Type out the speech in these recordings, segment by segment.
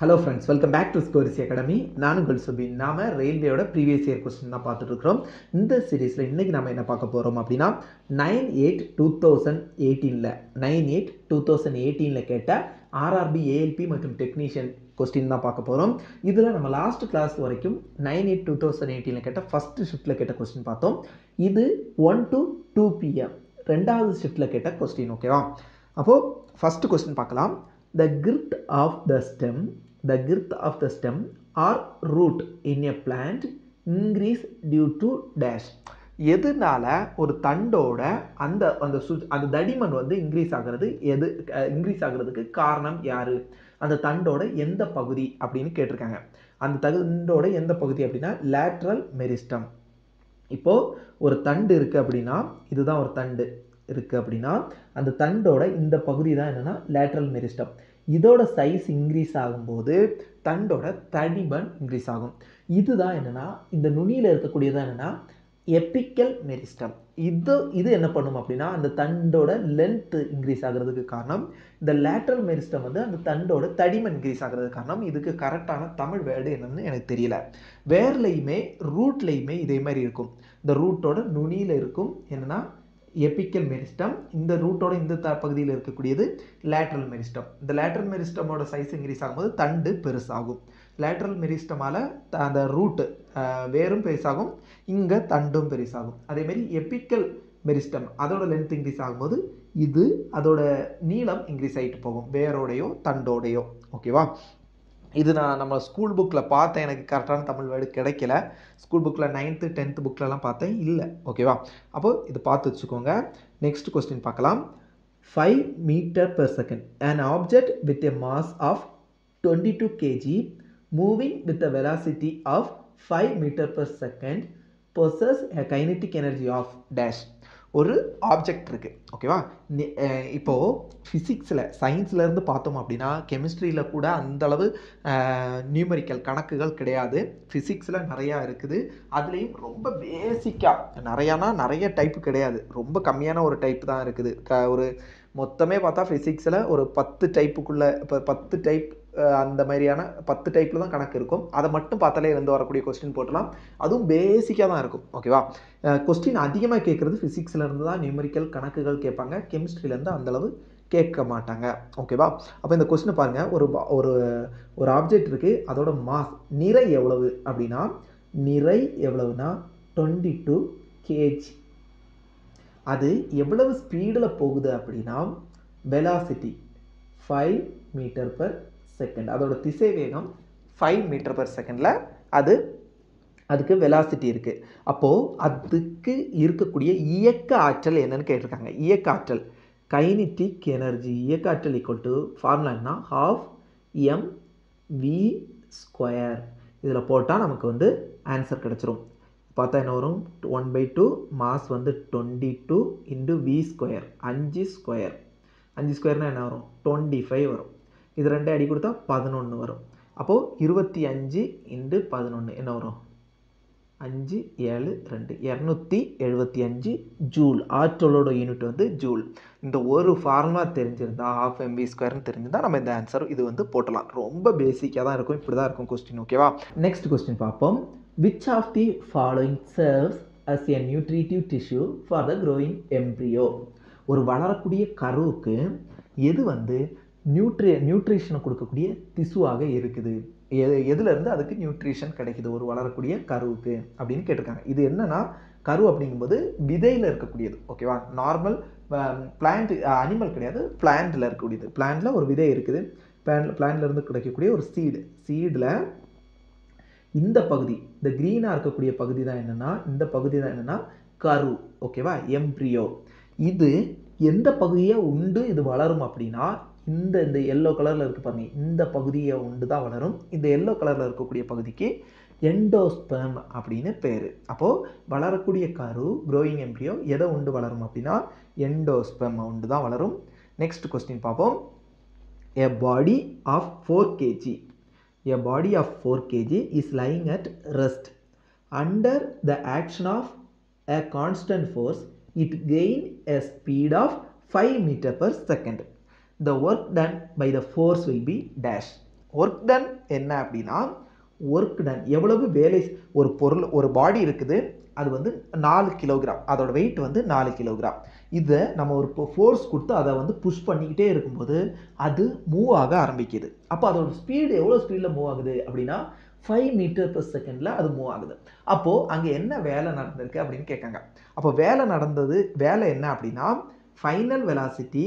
hello friends welcome back to ஸ்கோரிசி academy நான் உங்கள் சுபின் நாம ரயில்வேயோட ப்ரீவியஸ் இயர் கொஸ்டின் தான் பார்த்துட்டு இருக்கிறோம் இந்த சீரீஸில் இன்றைக்கி நம்ம என்ன பார்க்க போகிறோம் அப்படின்னா நைன் எயிட் டூ தௌசண்ட் எயிட்டீனில் நைன் எயிட் டூ தௌசண்ட் எயிட்டீனில் கேட்ட ஆர்ஆர்பி ஏஎல்பி மற்றும் டெக்னீஷியன் கொஸ்டின் தான் பார்க்க போகிறோம் இதில் நம்ம லாஸ்ட் கிளாஸ் வரைக்கும் நைன் எயிட் டூ தௌசண்ட் எயிட்டீனில் கேட்ட ஃபஸ்ட்டு ஷிஃப்ட்டில் கேட்ட கொஸ்டின் பார்த்தோம் இது ஒன் டு டூ பிஎம் ரெண்டாவது ஷிஃப்ட்டில் கேட்ட கொஸ்டின் ஓகேவா அப்போது ஃபஸ்ட்டு கொஸ்டின் பார்க்கலாம் the girth of the stem the girth of the stem or root in a plant increase due to dash எதனால ஒரு தண்டோட அந்த அந்த சு அந்த தடிமன் வந்து இன்க்ரீஸ் ஆகிறது எது இன்க்ரீஸ் ஆகுறதுக்கு காரணம் யாரு அந்த தண்டோட எந்த பகுதி அப்படின்னு கேட்டிருக்காங்க அந்த தண்டோட எந்த பகுதி அப்படின்னா லேட்ரல் மெரிஸ்டம் இப்போது ஒரு தண்டு இருக்குது அப்படின்னா இதுதான் ஒரு தண்டு இருக்குது அப்படின்னா அந்த தண்டோட இந்த பகுதி தான் என்னென்னா லேட்ரல் மெரிஸ்டம் இதோட சைஸ் இன்க்ரீஸ் ஆகும்போது தண்டோட தடிமன் இன்க்ரீஸ் ஆகும் இதுதான் என்னென்னா இந்த நுனியில் இருக்கக்கூடியதான் என்னென்னா எப்பிக்கல் மெரிஸ்டம் இது இது என்ன பண்ணும் அப்படின்னா அந்த தண்டோட லென்த் இன்க்ரீஸ் ஆகிறதுக்கு காரணம் இந்த லேட்ரல் மெரிஸ்டம் வந்து அந்த தண்டோட தடிமன் இன்க்ரீஸ் ஆகிறதுக்கு காரணம் இதுக்கு கரெக்டான தமிழ் வேர்டு என்னன்னு எனக்கு தெரியல வேர்லையுமே ரூட்லையுமே இதே மாதிரி இருக்கும் இந்த ரூட்டோட நுனியில் இருக்கும் என்னென்னா எபிக்கல் மெரிஸ்டம் இந்த ரூட்டோட இந்த த பகுதியில் இருக்கக்கூடியது லேட்ரல் மெரிஸ்டம் இந்த லேட்ரல் மெரிஸ்டமோட சைஸ் இன்க்ரீஸ் ஆகும்போது தண்டு பெருசாகும் லேட்ரல் மெரிஸ்டமால் அந்த ரூட்டு வேரும் பெருசாகும் இங்கே தண்டும் பெருசாகும் அதேமாரி எபிக்கல் மெரிஸ்டம் அதோட லென்த் இன்க்ரீஸ் ஆகும்போது இது அதோட நீளம் இன்க்ரீஸ் ஆகிட்டு போகும் வேரோடையோ தண்டோடையோ ஓகேவா இது நான் நம்ம ஸ்கூல் புக்கில் பார்த்தேன் எனக்கு கரெக்டான தமிழ் வேர்டு கிடைக்கல ஸ்கூல் புக்கில் நைன்த்து டென்த்து புக்கிலலாம் பார்த்தேன் இல்லை ஓகேவா அப்போது இது பார்த்து வச்சுக்கோங்க நெக்ஸ்ட் கொஸ்டின் பார்க்கலாம் five metre per second an object with a mass of twenty two KG moving with a velocity of five metre per second possess a kinetic energy of dash ஒரு ஆப்ஜெக்ட் இருக்குது ஓகேவா இப்போது ஃபிசிக்ஸில் சயின்ஸ்லேருந்து பார்த்தோம் அப்படின்னா கெமிஸ்ட்ரியில் கூட அந்தளவு நியூமரிக்கல் கணக்குகள் கிடையாது ஃபிசிக்ஸில் நிறையா இருக்குது அதுலேயும் ரொம்ப பேசிக்காக நிறையானா நிறைய டைப்பு கிடையாது ரொம்ப கம்மியான ஒரு டைப் தான் இருக்குது க ஒரு மொத்தமே பார்த்தா ஃபிசிக்ஸில் ஒரு பத்து டைப்புக்குள்ளே இப்போ பத்து டைப் அந்த மாதிரியான பத்து டைப்பில் தான் கணக்கு இருக்கும் அதை மட்டும் பார்த்தாலே இருந்து வரக்கூடிய கொஸ்டின் போட்டலாம் அதுவும் பேசிக்காக தான் இருக்கும் ஓகேவா கொஸ்டின் அதிகமாக கேட்குறது ஃபிசிக்ஸ்லேருந்து தான் நியூமரிக்கல் கணக்குகள் கேட்பாங்க கெமிஸ்ட்ரியிலேருந்து அந்தளவு கேட்க மாட்டாங்க ஓகேவா அப்போ இந்த கொஸ்டினை பாருங்கள் ஒரு ஒரு ஒரு ஆப்ஜெக்ட் இருக்குது அதோட மாஸ் நிறை எவ்வளவு அப்படின்னா நிறை எவ்வளவுனா டுவெண்ட்டி டூ கேஜி அது எவ்வளவு ஸ்பீடில் போகுது அப்படின்னா velocity five metre per second அதோட திசை வேகம் ஃபைவ் மீட்டர் பர் செகண்டில் அது அதுக்கு வெலாசிட்டி இருக்குது அப்போது அதுக்கு இருக்கக்கூடிய இயக்க ஆற்றல் என்னன்னு கேட்டிருக்காங்க இயக்க ஆற்றல் கைனிட்டிக் எனர்ஜி இயக்க ஆற்றல் ஈக்குவல் டு ஃபார்முலான்னா ஹாஃப் எம் வி ஸ்கொயர் இதில் போட்டால் நமக்கு வந்து ஆன்சர் கிடச்சிரும் பார்த்தா என்ன வரும் ஒன் பை டூ மாஸ் வந்து twenty two into V square அஞ்சு ஸ்கொயர் அஞ்சு ஸ்கொயர்னால் என்ன வரும் டுவெண்ட்டி ஃபைவ் வரும் இது ரெண்டே அடி கொடுத்தா பதினொன்று வரும் அப்போது இருபத்தி அஞ்சு இன்ட்டு பதினொன்று என்ன வரும் அஞ்சு ஏழு ரெண்டு இரநூத்தி எழுபத்தி அஞ்சு ஜூல் ஆற்றலோட யூனிட் வந்து ஜூல் இந்த ஒரு ஃபார்முலா தெரிஞ்சிருந்தா ஹாஃப் எம்பி ஸ்கொயர்னு தெரிஞ்சிருந்தா நம்ம இந்த ஆன்சர் இது வந்து போட்டலாம் ரொம்ப பேசிக்காக தான் இருக்கும் இப்படி தான் இருக்கும் கொஸ்டின் ஓகேவா நெக்ஸ்ட் கொஸ்டின் பார்ப்போம் which of the following serves as a nutritive tissue for the growing embryo ஒரு வளரக்கூடிய கருவுக்கு எது வந்து நியூட்ரி நியூட்ரிஷனை கொடுக்கக்கூடிய திசுவாக இருக்குது எது எதுலேருந்து அதுக்கு நியூட்ரிஷன் கிடைக்குது ஒரு வளரக்கூடிய கருவுக்கு அப்படின்னு கேட்டிருக்காங்க இது என்னன்னா கரு அப்படிங்கும்போது விதையில் இருக்கக்கூடியது ஓகேவா நார்மல் பிளான்ட் அனிமல் கிடையாது பிளான்ட்டில் இருக்கக்கூடியது பிளான்ட்டில் ஒரு விதை இருக்குது பிளான் பிளான்ட்லேருந்து கிடைக்கக்கூடிய ஒரு சீடு சீடில் இந்த பகுதி இந்த க்ரீனாக இருக்கக்கூடிய பகுதி தான் என்னென்னா இந்த பகுதி தான் என்னென்னா கரு ஓகேவா எம்ப்ரியோ இது எந்த பகுதியை உண்டு இது வளரும் அப்படின்னா இந்த இந்த எல்லோ கலரில் இருக்குது பாருங்க இந்த பகுதியை உண்டு தான் வளரும் இந்த எல்லோ கலரில் இருக்கக்கூடிய பகுதிக்கு எண்டோஸ்பெம் அப்படின்னு பேர் அப்போது வளரக்கூடிய கரு க்ரோயிங் எம்ப்ரியோ எதை உண்டு வளரும் அப்படின்னா எண்டோஸ்பெம் உண்டு தான் வளரும் நெக்ஸ்ட் கொஸ்டின் பார்ப்போம் a body of four KG a body of four KG is lying at rest under the action of a constant force it gain a speed of five metre per second the work done by the force will be dash work done என்ன அப்படின்னா work done எவ்வளவு வேலை ஒரு பொருள் ஒரு பாடி இருக்குது அது வந்து நாலு கிலோகிராம் அதோட வெயிட் வந்து நாலு கிலோகிராம் இதை நம்ம ஒரு ஃபோர்ஸ் கொடுத்து அதை வந்து புஷ் பண்ணிக்கிட்டே இருக்கும்போது அது மூவ் ஆக ஆரம்பிக்குது அப்போ அதோட ஸ்பீடு எவ்வளோ ஸ்பீடில் மூவ் ஆகுது அப்படின்னா ஃபைவ் மீட்டர் per செகண்டில் அது மூவ் ஆகுது அப்போது அங்கே என்ன வேலை நடந்திருக்கு அப்படின்னு கேட்காங்க அப்போ வேலை நடந்தது வேலை என்ன அப்படின்னா final velocity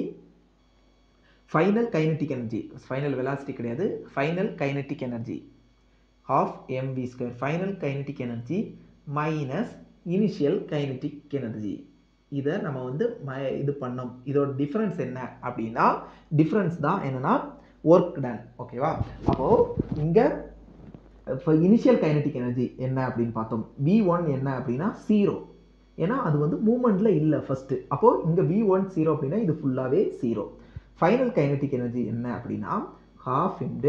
final kinetic energy final velocity கிடையாது final kinetic energy of M V square final kinetic energy minus initial kinetic energy இதை நம்ம வந்து ம இது பண்ணோம் இதோட டிஃப்ரென்ஸ் என்ன அப்படின்னா டிஃப்ரென்ஸ் தான் என்னென்னா ஒர்க் டன் ஓகேவா அப்போது இங்கே இப்போ இனிஷியல் கைனட்டிக் எனர்ஜி என்ன அப்படின்னு பார்த்தோம் வி ஒன் என்ன அப்படின்னா ஜீரோ ஏன்னா அது வந்து மூமெண்ட்டில் இல்லை ஃபஸ்ட்டு அப்போது இங்கே வி ஒன் ஜீரோ அப்படின்னா இது ஃபுல்லாகவே ஜீரோ ஃபைனல் கைனட்டிக் எனர்ஜி என்ன அப்படின்னா ஹாஃப் இன்டு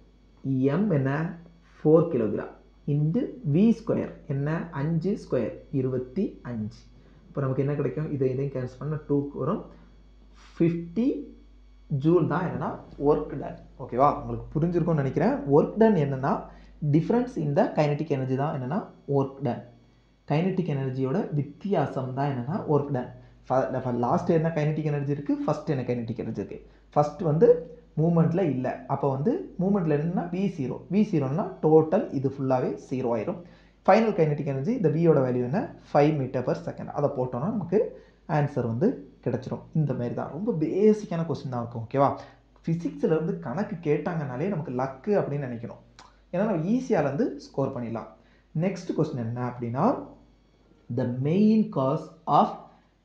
எம் என்ன four kilogram into V square என்ன அஞ்சு ஸ்கொயர் இருபத்தி அஞ்சு இப்போ நமக்கு என்ன கிடைக்கும் இதை இதையும் கேன்சல் பண்ண டூக்கு வரும் ஃபிஃப்டி ஜூல் தான் என்னென்னா ஒர்க் டன் ஓகேவா உங்களுக்கு புரிஞ்சிருக்கும்னு நினைக்கிறேன் ஒர்க் டன் என்னென்னா டிஃப்ரென்ஸ் இந்த கைனட்டிக் எனர்ஜி தான் என்னென்னா ஒர்க் டன் கைனட்டிக் எனர்ஜியோட வித்தியாசம் தான் என்னென்னா ஒர்க் டன் லாஸ்ட் என்ன கைனட்டிக் எனர்ஜி இருக்குது ஃபஸ்ட் என்ன கைனட்டிக் எனர்ஜி இருக்குது ஃபஸ்ட் வந்து மூமெண்ட்டில் இல்லை அப்போ வந்து மூமெண்ட்டில் என்னன்னா வி ஜீரோ வி ஜீரோனா டோட்டல் இது ஃபுல்லாகவே ஜீரோ ஆயிரும் ஃபைனல் கைனட்டிக் எனர்ஜி இந்த வியோட வேல்யூ என்ன ஃபைவ் மீட்டர் பர் செகண்ட் அதை போட்டோன்னா நமக்கு ஆன்சர் வந்து கிடச்சிரும் இந்த மாதிரி தான் ரொம்ப பேசிக்கான கொஸ்டின் தான் இருக்கும் ஓகேவா ஃபிசிக்ஸில் இருந்து கணக்கு கேட்டாங்கனாலே நமக்கு லக்கு அப்படின்னு நினைக்கணும் ஏன்னா நம்ம ஈஸியாக இருந்து ஸ்கோர் பண்ணிடலாம் நெக்ஸ்ட் கொஸ்டின் என்ன அப்படின்னா the main cause of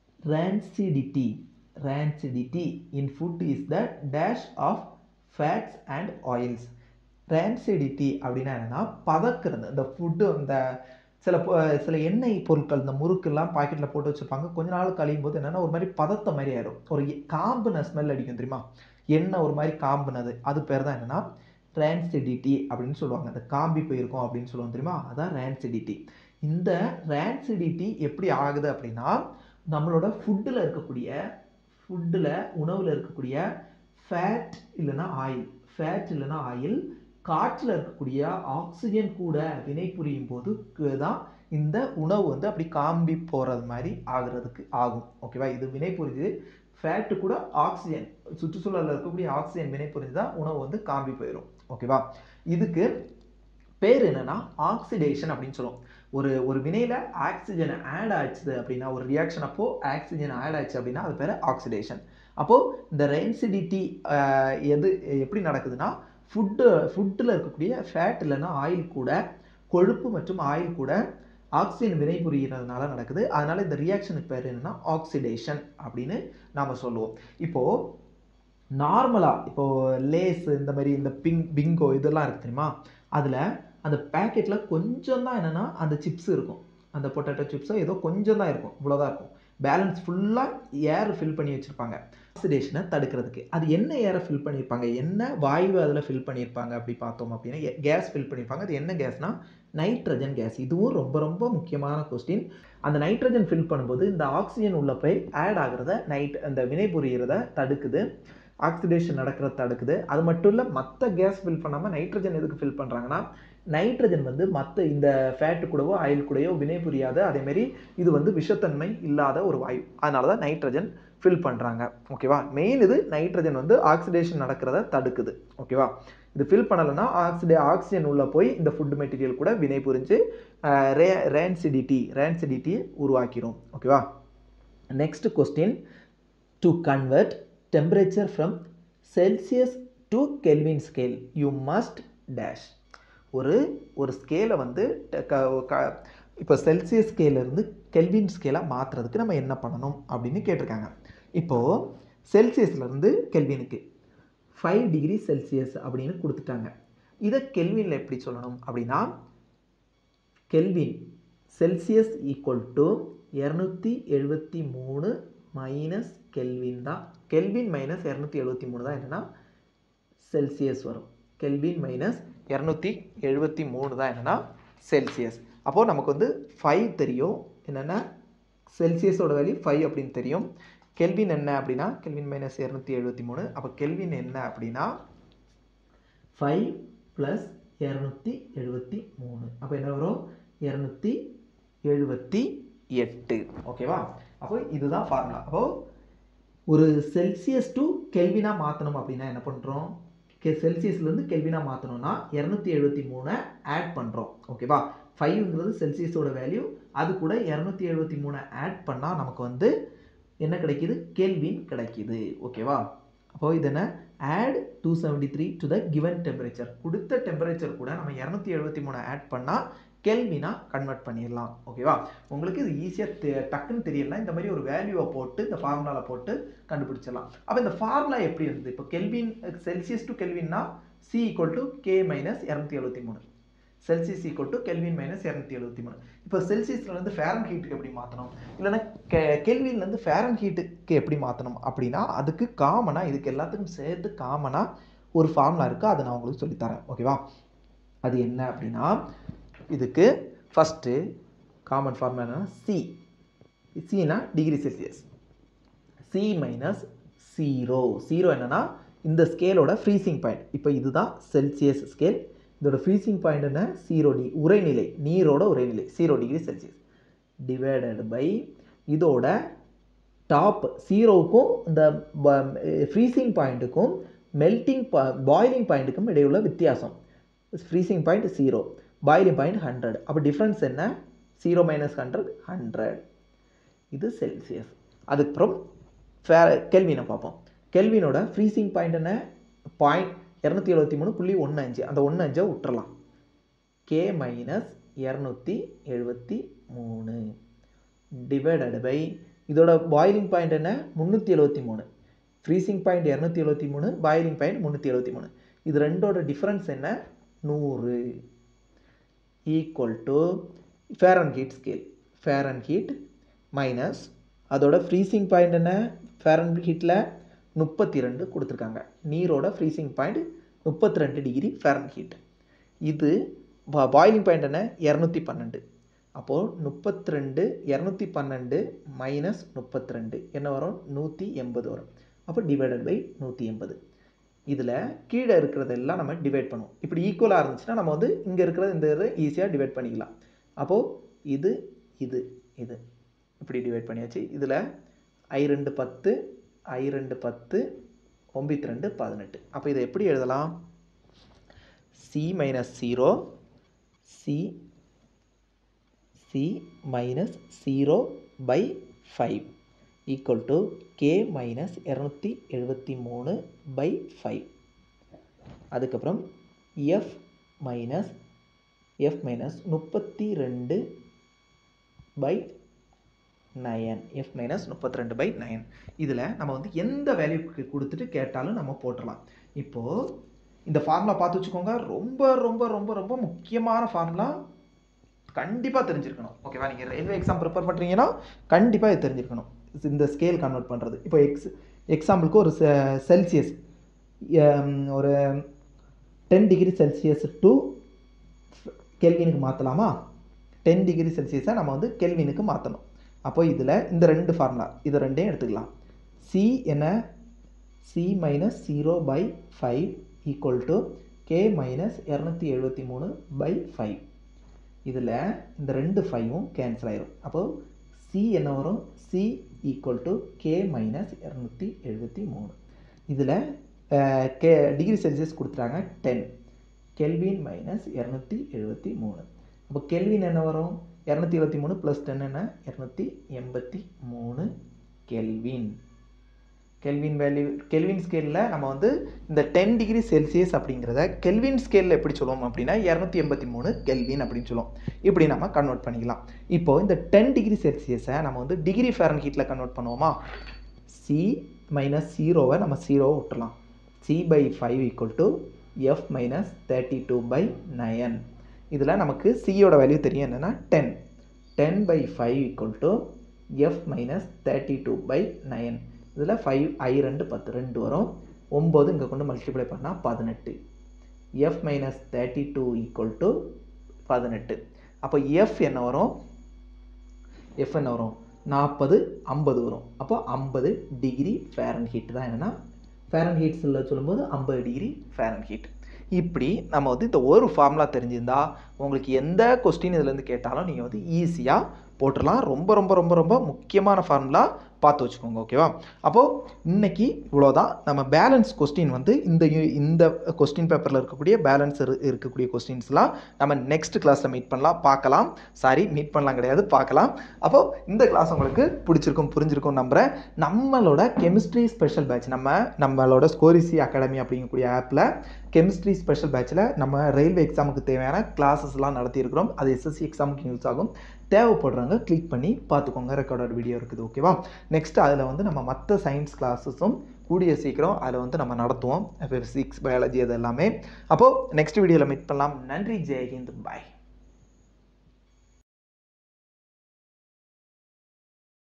rancidity rancidity in food is the dash of fats and oils rancidity அப்படின்னா என்னன்னா பதக்கிறது இந்த ஃபுட்டு இந்த சில பொ- சில எண்ணெய் பொருட்கள் இந்த முறுக்கெல்லாம் பாக்கெட்டில் போட்டு வச்சுருப்பாங்க கொஞ்ச நாள் கழியும் போது என்னென்னா ஒரு மாதிரி பதத்த மாதிரி ஆயிடும் ஒரு எ- காம்புன ஸ்மெல் அடிக்கும் தெரியுமா எண்ணெய் ஒரு மாதிரி காம்புனது அது பேர் தான் என்னென்னா rancidity அப்படின்னு சொல்லுவாங்க அந்த காம்பி போயிருக்கும் அப்படின்னு சொல்லுவாங்க தெரியுமா அதான் rancidity இந்த rancidity எப்படி ஆகுது அப்படின்னா நம்மளோட ஃபுட்டில் இருக்கக்கூடிய ஃபுட்டில் உணவில் இருக்கக்கூடிய ஃபேட் இல்லைன்னா ஆயில் ஃபேட் இல்லைன்னா ஆயில் காற்றில் இருக்கக்கூடிய ஆக்சிஜன் கூட வினைபுரியும் போது கு- தான் இந்த உணவு வந்து அப்படி காம்பி போகிறது மாதிரி ஆகுறதுக்கு ஆகும் ஓகேவா இது வினைபுரிஞ்சு ஃபேட்டு கூட ஆக்சிஜன் சுற்றுச்சூழலில் இருக்கக்கூடிய ஆக்சிஜன் வினைபுரிஞ்சு தான் உணவு வந்து காம்பி போயிடும் ஓகேவா இதுக்கு பேர் என்னன்னா ஆக்சிடேஷன் அப்படின்னு சொல்லுவோம் ஒரு ஒரு வினையில் ஆக்சிஜன் ஆட் ஆச்சு அப்படின்னா ஒரு ரியாக்ஷன் அப்போ ஆக்சிஜன் ஆட் ஆச்சு அப்படின்னா அது பேர் ஆக்சிடேஷன் அப்போது இந்த ரென்சிடிட்டி எது எப்படி நடக்குதுன்னா ஃபுட்டு ஃபுட்டில் இருக்கக்கூடிய ஃபேட் இல்லைன்னா ஆயில் கூட கொழுப்பு மற்றும் ஆயில் கூட ஆக்சிஜன் வினைபுரிகிறதுனால நடக்குது அதனால இந்த ரியாக்ஷனுக்கு பேர் என்னன்னா ஆக்சிடேஷன் அப்படின்னு நாம் சொல்லுவோம் இப்போது நார்மலாக இப்போது லேஸ் இந்த மாதிரி இந்த பிங் பிங்கோ இதெல்லாம் இருக்கு தெரியுமா அதில் அந்த பேக்கெட்டில் கொஞ்சம் தான் என்னென்னா அந்த சிப்ஸ் இருக்கும் அந்த பொட்டேட்டோ சிப்ஸோ ஏதோ கொஞ்சம் தான் இருக்கும் இவ்வளோதான் இருக்கும் பேலன்ஸ் ஃபுல்லாக ஏர் ஃபில் பண்ணி வச்சுருப்பாங்க ஆக்சிடேஷனை தடுக்கிறதுக்கு அது என்ன ஏரை ஃபில் பண்ணியிருப்பாங்க என்ன வாயு அதில் ஃபில் பண்ணியிருப்பாங்க அப்படி பார்த்தோம் அப்படின்னா கேஸ் ஃபில் பண்ணியிருப்பாங்க அது என்ன கேஸ்னா நைட்ரஜன் கேஸ் இதுவும் ரொம்ப ரொம்ப முக்கியமான கொஸ்டின் அந்த நைட்ரஜன் ஃபில் பண்ணும்போது இந்த ஆக்சிஜன் உள்ள போய் ஆட் ஆகிறத நைட் அந்த வினைபுரியறத தடுக்குது ஆக்சிடேஷன் நடக்கிறத தடுக்குது அது மட்டும் இல்லை மற்ற கேஸ் ஃபில் பண்ணாமல் நைட்ரஜன் எதுக்கு ஃபில் பண்ணுறாங்கன்னா நைட்ரஜன் வந்து மற்ற இந்த ஃபேட்டு கூடவோ ஆயில் கூடயோ வினைபுரியாத அதேமாரி இது வந்து விஷத்தன்மை இல்லாத ஒரு வாயு அதனால தான் நைட்ரஜன் ஃபில் பண்ணுறாங்க ஓகேவா மெயின் இது நைட்ரஜன் வந்து ஆக்சிடேஷன் நடக்கிறத தடுக்குது ஓகேவா இது ஃபில் பண்ணலைன்னா ஆக்சிடே ஆக்சிஜன் உள்ளே போய் இந்த ஃபுட் மெட்டீரியல் கூட வினை புரிஞ்சு ரே ரேன்சிடிட்டி ரேன்சிடிட்டியை உருவாக்கிடும் ஓகேவா next question to convert temperature from Celsius to Kelvin scale you must dash ஒரு ஒரு ஸ்கேலை வந்து ட- க- க- இப்போ செல்சியஸ் ஸ்கேலேருந்து கெல்வின் ஸ்கேலாக மாற்றுறதுக்கு நம்ம என்ன பண்ணணும் அப்படின்னு கேட்டிருக்காங்க இப்போது செல்சியஸ்லேருந்து கெல்வினுக்கு ஃபைவ் டிகிரி செல்சியஸ் அப்படின்னு கொடுத்துட்டாங்க இதை கெல்வினில் எப்படி சொல்லணும் அப்படின்னா கெல்வின் செல்சியஸ் ஈக்குவல் டு இரநூத்தி எழுபத்தி மூணு மைனஸ் கெல்வின் தான் கெல்வின் மைனஸ் இரநூத்தி எழுபத்தி மூணு தான் என்னென்னா செல்சியஸ் வரும் கெல்வின் மைனஸ் இரநூத்தி எழுபத்தி மூணு தான் என்னென்னா செல்சியஸ் அப்போது நமக்கு வந்து ஃபைவ் தெரியும் என்னென்னா செல்சியஸோட வேல்யூ ஃபைவ் அப்படின்னு தெரியும் கெல்வின் என்ன அப்படின்னா கெல்வின் மைனஸ் இரநூத்தி எழுபத்தி மூணு அப்போ கெல்வின் என்ன அப்படின்னா ஃபைவ் ப்ளஸ் இரநூத்தி எழுபத்தி மூணு அப்போ என்ன வரும் இரநூத்தி எழுபத்தி எட்டு ஓகேவா அப்போ இதுதான் ஃபார்முலா அப்போ ஒரு செல்சியஸ் டு கெல்வினா மாற்றணும் அப்படின்னா என்ன பண்ணுறோம் கெ செல்சியஸ்லேருந்து கெல்வினா மாற்றணும்னா இரநூத்தி எழுபத்தி மூணை ஆட் பண்ணுறோம் ஓகேவா ஃபைவ்ங்கிறது செல்சியஸோட வேல்யூ அது கூட இரநூத்தி எழுபத்தி மூணை ஆட் பண்ணால் நமக்கு வந்து என்ன கிடைக்கிது கெல்வின் கிடைக்கிது ஓகேவா அப்போ இது என்ன add two seventy three to the given temperature கொடுத்த டெம்பரேச்சர் கூட நம்ம இரநூத்தி எழுபத்தி மூணு ஆட் பண்ணால் கெல்வினா கன்வெர்ட் பண்ணிடலாம் ஓகேவா உங்களுக்கு இது ஈஸியாக டக்குன்னு தெரியலனா இந்த மாதிரி ஒரு வேல்யூவை போட்டு இந்த ஃபார்முலாவில் போட்டு கண்டுபிடிச்சிடலாம் அப்போ இந்த ஃபார்முலா எப்படி இருந்தது இப்போ கெல்வின் செல்சியஸ் டு கெல்வின்னா C equal to K minus இரநூத்தி எழுபத்தி மூணு Celsius equal to Kelvin minus இரநூத்தி எழுபத்தி மூணு இப்போ செல்சியஸ்லேருந்து ஃபேரன் ஹீட்டுக்கு எப்படி மாற்றணும் இல்லைன்னா கெ கெல்வின்லேருந்து ஃபேரன் ஹீட்டுக்கு எப்படி மாற்றணும் அப்படின்னா அதுக்கு காமனாக இதுக்கு எல்லாத்துக்கும் சேர்த்து காமனாக ஒரு ஃபார்முலா இருக்குது அதை நான் உங்களுக்கு சொல்லித்தரேன் ஓகேவா அது என்ன அப்படின்னா இதுக்கு ஃபஸ்ட்டு காமன் ஃபார்முலா என்னன்னா சி சினா degree Celsius C minus zero zero என்னன்னா இந்த ஸ்கேலோட ஃப்ரீசிங் பாயிண்ட் இப்போ இதுதான் செல்சியஸ் ஸ்கேல் இதோட ஃப்ரீசிங் பாயிண்ட் என்ன ஜீரோ டி உரைநிலை நீரோட உரைநிலை zero degree Celsius divided by இதோட டாப் ஜீரோவுக்கும் இந்த ஃப்ரீசிங் பாயிண்ட்டுக்கும் மெல்ட்டிங் பா பாயிலிங் பாயிண்ட்டுக்கும் இடையுள்ள வித்தியாசம் freezing point zero boiling point hundred அப்போ டிஃப்ரென்ஸ் என்ன ஜீரோ மைனஸ் ஹண்ட்ரட் ஹண்ட்ரட் இது செல்சியஸ் அதுக்கப்புறம் ஃபே கெல்வினை பார்ப்போம் கெல்வினோட ஃப்ரீசிங் பாயிண்ட் என்ன பாயிண்ட் இரநூத்தி எழுபத்தி மூணு புள்ளி ஒன்று அஞ்சு அந்த ஒன்று அஞ்சை விட்டுறலாம் கே மைனஸ் இரநூத்தி எழுபத்தி மூணு டிவைடட் பை இதோட பாயிலிங் பாயிண்ட் என்ன முந்நூற்றி எழுபத்தி மூணு ஃப்ரீசிங் பாயிண்ட் இரநூத்தி எழுபத்தி மூணு பாயிலிங் பாயிண்ட் முந்நூற்றி எழுபத்தி மூணு இது ரெண்டோட டிஃப்ரென்ஸ் என்ன நூறு equal to Fahrenheit scale Fahrenheit minus அதோட ஃப்ரீசிங் பாயிண்ட் என்ன ஃபேரன் ஹீட்டில் முப்பத்தி ரெண்டு கொடுத்துருக்காங்க நீரோட ஃப்ரீசிங் பாயிண்ட் முப்பத்தி ரெண்டு டிகிரி ஃபேரன் ஹீட் இது பாயிலிங் பாயிண்ட் என்ன இரநூத்தி பன்னெண்டு அப்போது முப்பத்தி ரெண்டு இரநூத்தி பன்னெண்டு மைனஸ் முப்பத்தி ரெண்டு என்ன வரும் நூற்றி எண்பது வரும் அப்போ டிவைடட் பை நூற்றி எண்பது இதில் கீழே இருக்கிறதெல்லாம் நம்ம டிவைட் பண்ணுவோம் இப்படி ஈக்குவலாக இருந்துச்சுன்னா நம்ம வந்து இங்கே இருக்கிறது இந்த இது ஈஸியாக டிவைட் பண்ணிக்கலாம் அப்போது இது இது இது இப்படி டிவைட் பண்ணியாச்சு இதில் ஐ ரெண்டு பத்து ஐ ரெண்டு பத்து ஒம்பத்தி ரெண்டு பதினெட்டு அப்போ இதை எப்படி எழுதலாம் C minus zero C C minus zero by five equal to K minus இரநூத்தி எழுபத்தி மூணு பை ஃபைவ் அதுக்கப்புறம் எஃப் மைனஸ் எஃப் மைனஸ் முப்பத்தி ரெண்டு பை நயன் எஃப் மைனஸ் முப்பத்தி ரெண்டு பை நயன் இதில் நம்ம வந்து எந்த வேல்யூக்கு கொடுத்துட்டு கேட்டாலும் நம்ம போட்டுடலாம் இப்போது இந்த ஃபார்முலா பார்த்து வச்சுக்கோங்க ரொம்ப ரொம்ப ரொம்ப ரொம்ப முக்கியமான ஃபார்முலா கண்டிப்பாக தெரிஞ்சிருக்கணும் ஓகேவா நீங்கள் ரயில்வே எக்ஸாம் ப்ரிப்பேர் பண்ணுறீங்கன்னா கண்டிப்பாக இது தெரிஞ்சிருக்கணும் இந்த ஸ்கேல் கன்வெர்ட் பண்ணுறது இப்போ எக்ஸ் எக்ஸாம்பிளுக்கு ஒரு செல்சியஸ் ஒரு டென் டிகிரி செல்சியஸ் டு கெல்வினுக்கு மாற்றலாமா டென் டிகிரி செல்சியஸை நம்ம வந்து கெல்வினுக்கு மாற்றணும் அப்போ இதில் இந்த ரெண்டு ஃபார்முலா இதை ரெண்டையும் எடுத்துக்கலாம் சி என்ன C minus zero by five equal to K minus இரநூத்தி எழுபத்தி மூணு பை ஃபைவ் இதில் இந்த ரெண்டு ஃபைவும் கேன்சல் ஆயிரும் அப்போது சி என்ன வரும் C equal to K minus இரநூத்தி எழுபத்தி மூணு இதில் கே டிகிரி செல்சியஸ் கொடுத்துட்டாங்க டென் கெல்வின் மைனஸ் இரநூத்தி எழுபத்தி மூணு அப்போ கெல்வின் என்ன வரும் இரநூத்தி இருபத்தி மூணு ப்ளஸ் டென் என்ன இரநூத்தி எண்பத்தி மூணு கெல்வின் கெல்வின் வேல்யூ கெல்வின் ஸ்கேலில் நம்ம வந்து இந்த டென் டிகிரி செல்சியஸ் அப்படிங்கிறத கெல்வின் ஸ்கேலில் எப்படி சொல்லுவோம் அப்படின்னா இரநூத்தி எண்பத்தி மூணு கெல்வின் அப்படின்னு சொல்லுவோம் இப்படி நம்ம கன்வெர்ட் பண்ணிக்கலாம் இப்போது இந்த டென் டிகிரி செல்சியஸை நம்ம வந்து டிகிரி ஃபேரன் ஹீட்டில் கன்வெர்ட் பண்ணுவோமா சி மைனஸ் ஜீரோவை நம்ம ஜீரோவை விட்டுலாம் C by five equal to F minus thirty two by nine இதில் நமக்கு சியோட வேல்யூ தெரியும் என்னென்னா ten ten by five equal to F minus thirty two by nine இதில் ஃபைவ் ஐ ரெண்டு பத்து ரெண்டு வரும் ஒம்பது இங்கே கொண்டு மல்டிப்ளை பண்ணால் பதினெட்டு F minus thirty two equal to பதினெட்டு அப்போ எஃப் என்ன வரும் எஃப் என்ன வரும் நாற்பது ஐம்பது வரும் அப்போ ஐம்பது டிகிரி ஃபேரன் ஹீட் தான் என்னென்னா ஃபேரன் ஹீட்ஸில் சொல்லும்போது ஐம்பது டிகிரி ஃபேரன் ஹீட் இப்படி நம்ம வந்து இந்த ஒரு ஃபார்முலா தெரிஞ்சிருந்தா உங்களுக்கு எந்த கொஸ்டின் இதுலேருந்து கேட்டாலும் நீங்கள் வந்து ஈஸியாக போட்டுடலாம் ரொம்ப ரொம்ப ரொம்ப ரொம்ப முக்கியமான ஃபார்முலா பார்த்து வச்சுக்கோங்க ஓகேவா அப்போது இன்னைக்கு இவ்வளோதான் நம்ம பேலன்ஸ் கொஸ்டின் வந்து இந்த யூ- இந்த கொஸ்டின் பேப்பரில் இருக்கக்கூடிய பேலன்ஸ் இருக்கக்கூடிய கொஸ்டின்ஸ்லாம் நம்ம நெக்ஸ்ட் கிளாஸில் மீட் பண்ணலாம் பார்க்கலாம் சாரி மீட் பண்ணலாம் கிடையாது பார்க்கலாம் அப்போது இந்த கிளாஸ் உங்களுக்கு பிடிச்சிருக்கும் புரிஞ்சிருக்கும் நம்புகிறேன் நம்மளோட கெமிஸ்ட்ரி ஸ்பெஷல் பேட்ச் நம்ம நம்மளோட ஸ்கோரிசி அகாடமி அப்படிங்கக்கூடிய ஆப்பில் கெமிஸ்ட்ரி ஸ்பெஷல் பேட்சில் நம்ம ரயில்வே எக்ஸாமுக்கு தேவையான கிளாஸஸ்லாம் நடத்தியிருக்கிறோம் அது எஸ்எஸ்சி எக்ஸாமுக்கு யூஸ் ஆகும் தேவைப்படுறவங்க கிளிக் பண்ணி பார்த்துக்கோங்க ரெக்கார்டட் வீடியோ இருக்குது ஓகேவா நெக்ஸ்ட் அதில் வந்து நம்ம மற்ற சயின்ஸ் கிளாஸஸும் கூடிய சீக்கிரம் அதில் வந்து நம்ம நடத்துவோம் ஃபிசிக்ஸ் பயாலஜி அது எல்லாமே அப்போது நெக்ஸ்ட் வீடியோவில் மீட் பண்ணலாம் நன்றி ஜெயஹிந்த் பாய்